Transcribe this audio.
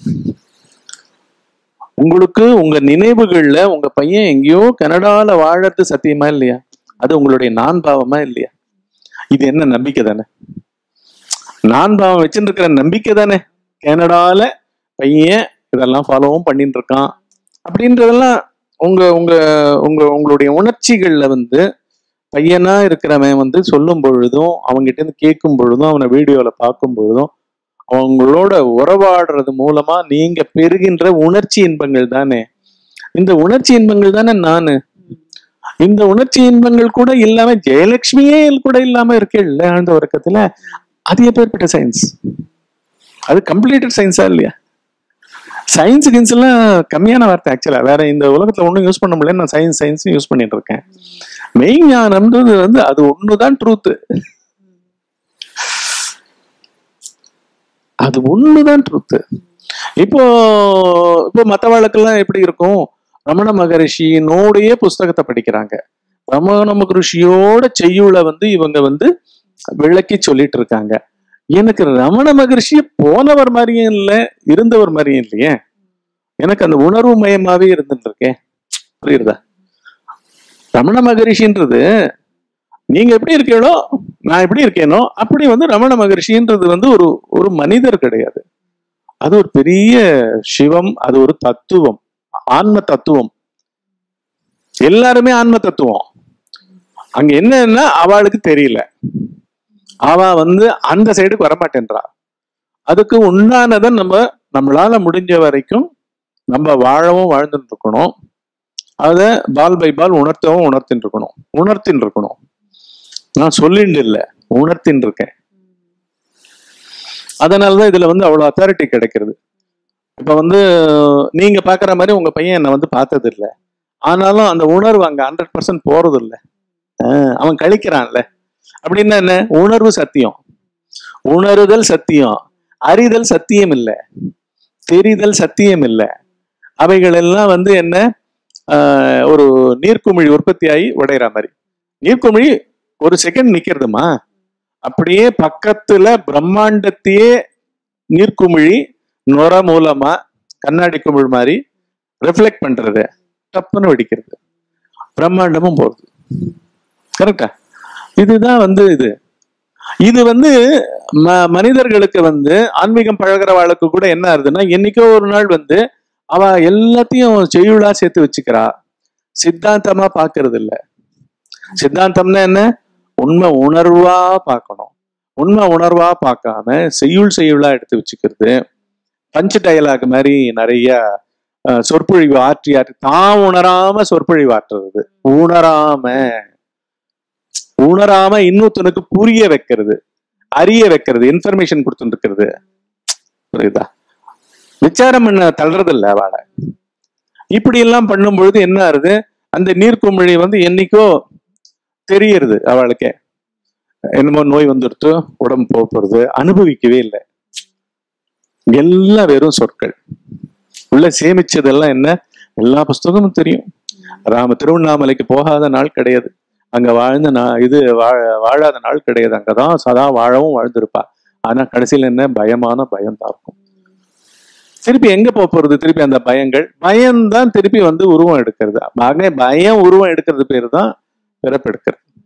உங்களுக்கு உங்க நினைவுகள்ல உங்க பையன் எங்கேயோ கனடால வாழறது சத்தியமா இல்லையா அது உங்களுடைய நான் பாவமா இல்லையா இது என்ன நம்பிக்கை தானே நான் பாவம் வச்சுட்டு இருக்கிற நம்பிக்கை தானே கனடால பையன் இதெல்லாம் ஃபாலோவும் பண்ணிட்டு இருக்கான் அப்படின்றதெல்லாம் உங்க உங்க உங்க உங்களுடைய உணர்ச்சிகள்ல வந்து பையனா இருக்கிறவன் வந்து சொல்லும் பொழுதும் அவங்ககிட்ட இருந்து கேட்கும் பொழுதும் அவனை வீடியோல பார்க்கும் பொழுதும் அவங்களோட உறவாடுறது மூலமா நீங்க பெறுகின்ற உணர்ச்சி இன்பங்கள் தானே இந்த உணர்ச்சி இன்பங்கள் தானே நானு இந்த உணர்ச்சி இன்பங்கள் கூட இல்லாம ஜெயலட்சுமியே கூட இல்லாம இருக்கேல்ல ஆழ்ந்த உறக்கத்துல அது எப்பேற்பட்ட சயின்ஸ் அது கம்ப்ளீட்டட் சயின்ஸா இல்லையா சயின்ஸ் கின்ஸ் எல்லாம் கம்மியான வார்த்தை ஆக்சுவலா வேற இந்த உலகத்துல ஒண்ணும் யூஸ் பண்ண முடியல நான் சயின்ஸ் சயின்ஸ் யூஸ் பண்ணிட்டு இருக்கேன் மெய்ஞானம்ன்றது வந்து அது ஒண்ணுதான் ட்ரூத் அது ஒண்ணுதான் ட்ரூத் இப்போ இப்போ மத்த வழக்கெல்லாம் எப்படி இருக்கும் ரமண மகரிஷியினோடைய புஸ்தகத்தை படிக்கிறாங்க ரமண மகரிஷியோட செய்யுளை வந்து இவங்க வந்து விளக்கி சொல்லிட்டு இருக்காங்க எனக்கு ரமண மகரிஷிய போனவர் மாதிரியும் இல்ல இருந்தவர் மாதிரியும் இல்லையே எனக்கு அந்த உணர்வு மயமாவே இருந்துட்டு இருக்கேன் புரியுறதா ரமண மகரிஷின்றது நீங்க எப்படி இருக்கீங்களோ நான் எப்படி இருக்கேனோ அப்படி வந்து ரமண மகரிஷின்றது வந்து ஒரு ஒரு மனிதர் கிடையாது அது ஒரு பெரிய சிவம் அது ஒரு தத்துவம் ஆன்ம தத்துவம் எல்லாருமே ஆன்ம தத்துவம் அங்க என்னன்னா அவளுக்கு தெரியல அவ வந்து அந்த சைடுக்கு வரமாட்டேன்றா அதுக்கு உண்டானதை நம்ம நம்மளால முடிஞ்ச வரைக்கும் நம்ம வாழவும் வாழ்ந்துட்டு இருக்கணும் அத பால் பை பால் உணர்த்தவும் உணர்த்தின்னு இருக்கணும் உணர்த்தின்னு இருக்கணும் நான் சொல்லிட்டு இல்லை உணர்த்தின்னு இருக்கேன் அதனாலதான் இதுல வந்து அவ்வளவு அத்தாரிட்டி கிடைக்கிறது இப்ப வந்து நீங்க பாக்குற மாதிரி உங்க பையன் என்னை வந்து பார்த்தது இல்லை ஆனாலும் அந்த உணர்வு அங்க ஹண்ட்ரட் பர்சன்ட் போறது இல்லை அவன் கழிக்கிறான்ல அப்படின்னா என்ன உணர்வு சத்தியம் உணருதல் சத்தியம் அறிதல் சத்தியம் இல்லை தெரிதல் சத்தியம் இல்லை அவைகள் எல்லாம் வந்து என்ன ஆஹ், ஒரு நீர்க்குமிழி உற்பத்தி ஆகி உடையிற மாதிரி நீர்க்குமிழி ஒரு செகண்ட் நிக்கிறதுமா அப்படியே பக்கத்துல பிரம்மாண்டத்தையே நீர்க்குமிழி நுர மூலமா கண்ணாடி குமிழ் மாதிரி ரிஃப்ளெக்ட் பண்றது டப்புன்னு வெடிக்கிறது பிரம்மாண்டமும் போறது கரெக்டா இதுதான் வந்து இது இது வந்து ம- மனிதர்களுக்கு வந்து ஆன்மீகம் பழகிறவாளுக்கு கூட என்ன ஆகுதுன்னா என்னைக்கோ ஒரு நாள் வந்து அவ எல்லாத்தையும் செய்யுளா சேர்த்து வச்சுக்கிறா சித்தாந்தமா பாக்குறது இல்ல சித்தாந்தம்னா என்ன உண்மை உணர்வா பார்க்கணும் உண்மை உணர்வா பார்க்காம செய்யுள் செய்யுளா எடுத்து வச்சுக்கிறது பஞ்ச் டயலாக் மாதிரி நிறைய அஹ், சொற்பொழிவு ஆற்றி ஆற்றி தான் உணராம சொற்பொழிவு ஆற்றுறது உணராம உணராம இன்னொருத்தனுக்கு புரிய வைக்கிறது அறிய வைக்கிறது இன்ஃபர்மேஷன் கொடுத்துட்டு இருக்கிறது புரியுதா விசாரம் பண்ண தள்ளுறது இல்ல அவளை இப்படி எல்லாம் பண்ணும் பொழுது என்ன ஆகுது அந்த நீர்க்குமிழி வந்து என்னைக்கோ தெரியறது அவளுக்கே என்னமோ நோய் வந்துடுத்து உடம்பு போக போறது அனுபவிக்கவே இல்லை எல்லாம் வெறும் சொற்கள் உள்ள சேமிச்சதெல்லாம் என்ன எல்லா புஸ்தகமும் தெரியும் ராம திருவண்ணாமலைக்கு போகாத நாள் கிடையாது அங்க வாழ்ந்த நா இது வாழ வாழாத நாள் கிடையாது அங்கதான் சதா வாழவும் வாழ்ந்திருப்பா ஆனா கடைசியில என்ன பயமான பயம் தான் இருக்கும் திருப்பி எங்க போக போறது திருப்பி அந்த பயங்கள் பயம்தான் திருப்பி வந்து உருவம் எடுக்கிறது ஆக பயம் உருவம் எடுக்கிறது பேர் தான் பிறப்பெடுக்கிறது